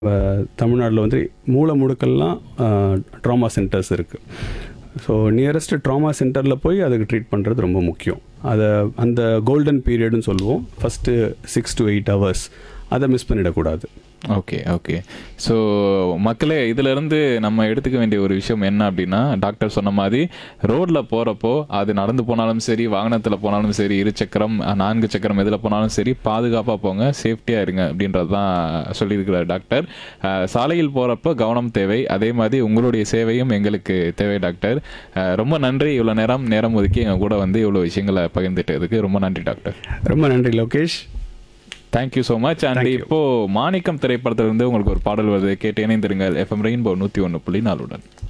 தமிழ்நாட்டில் வந்து மூல முடுக்கெல்லாம் ட்ராமா சென்டர்ஸ் இருக்குது ஸோ நியரஸ்ட் ட்ராமா சென்டரில் போய் அதுக்கு ட்ரீட் பண்ணுறது ரொம்ப முக்கியம் அதை அந்த கோல்டன் பீரியட்னு சொல்லுவோம் first six to eight hours அதை மிஸ் பண்ணிடக்கூடாது ஓகே ஓகே ஸோ மக்களே இதிலிருந்து நம்ம எடுத்துக்க வேண்டிய ஒரு விஷயம் என்ன அப்படின்னா டாக்டர் சொன்ன மாதிரி ரோட்டில் போகிறப்போ அது நடந்து போனாலும் சரி வாகனத்தில் போனாலும் சரி இரு சக்கரம் நான்கு சக்கரம் எதில் போனாலும் சரி பாதுகாப்பாக போங்க சேஃப்டியாக இருங்க அப்படின்றது தான் சொல்லியிருக்கிறார் டாக்டர் அஹ், சாலையில் போகிறப்போ கவனம் தேவை அதே மாதிரி உங்களுடைய சேவையும் எங்களுக்கு தேவை டாக்டர் அஹ், ரொம்ப நன்றி இவ்வளோ நேரம் நேரம் ஒதுக்கி எங்கள் கூட வந்து இவ்வளோ விஷயங்களை பகிர்ந்துட்டதுக்கு ரொம்ப நன்றி டாக்டர் ரொம்ப நன்றி Lokesh thank you so much and இப்போ மாணிக்கம் திரைப்படத்திலிருந்து உங்களுக்கு ஒரு பாடல் வருது கேட்டு இணைந்திருங்கள் எஃப்எம் ரெயின்போ நூற்றி ஒன்று புள்ளி நாலுடன்